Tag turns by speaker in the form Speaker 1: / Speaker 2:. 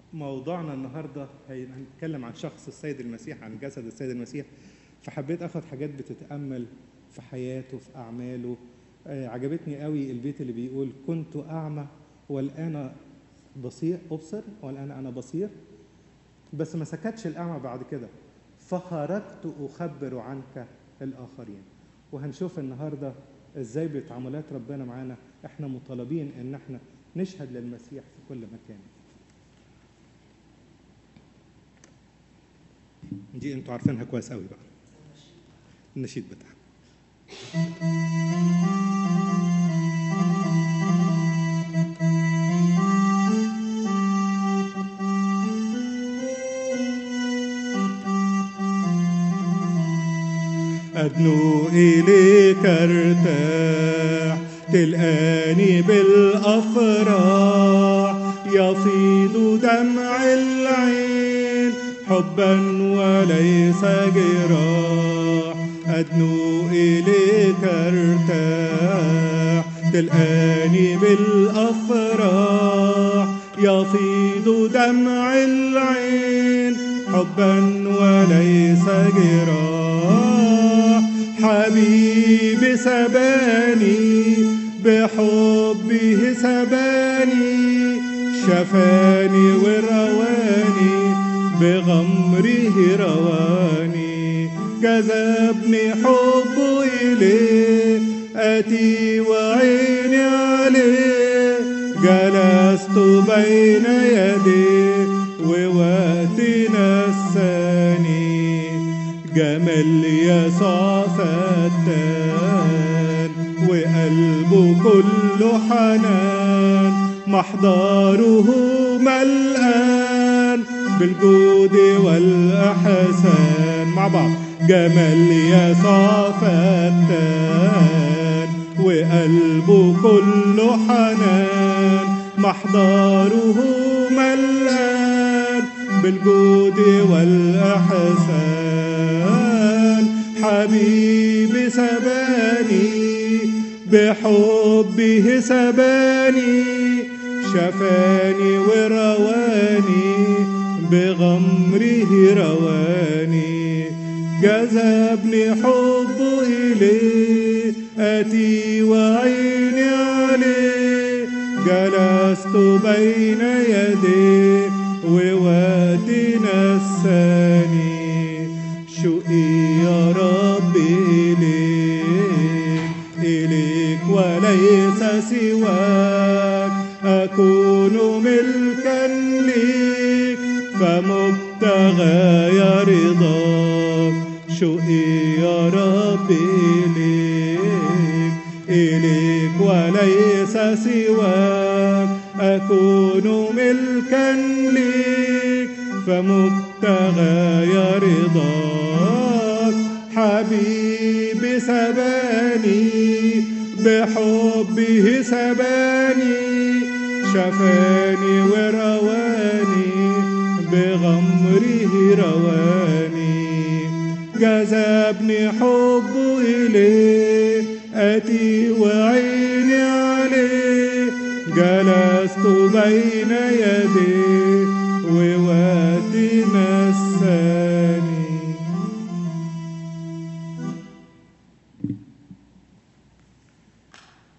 Speaker 1: موضوعنا النهارده هي- هنتكلم عن شخص السيد المسيح عن جسد السيد المسيح فحبيت اخد حاجات بتتامل في حياته في اعماله آه، عجبتني قوي البيت اللي بيقول كنت اعمى والان بصير ابصر والان انا بصير بس ما سكتش الاعمى بعد كده فخرجت اخبر عنك الاخرين وهنشوف النهارده ازاي بتعاملات ربنا معانا احنا مطالبين ان احنا نشهد للمسيح في كل مكان دي انتوا عارفينها كويس قوي بقى النشيد بتاعنا أدنو إليك ارتاح تلقاني بالأفراح يفيض دمع العين حبا وليس جراح أدنو إليك ارتاح تلقاني بالأفراح يفيض دمع العين حبا وليس جراح حبيبي سباني بحبه سباني شفاني ورواني بغمره رواني جذبني حبه إليه أتي وعيني عليه جلست بين يديه ووقتنا الثاني جمال يسوع فتان وقلبه كله حنان محضره ملآن بالجود والأحسان مع بعض جمال يسوع فتان وقلبه كله حنان محضره ملآن بالجود والأحسان حبيبي سباني بحبه سباني شفاني ورواني بغمره رواني جذبني حبه إليه أتي وعيني عليه جلست بين يديه ووقتنا الثاني شوقي يا رب إليك إليك وليس سواك أكون ملكا ليك فمبتغى يا رضاك شوقي يا رب إليك إليك وليس سواك أكون ملكا ليك فمبتغى يا رضاك حبيبي سباني بحبه سباني شفاني ورواني بغمره رواني جذبني حبه إليه أتي وعيني عليه جلست بين يديه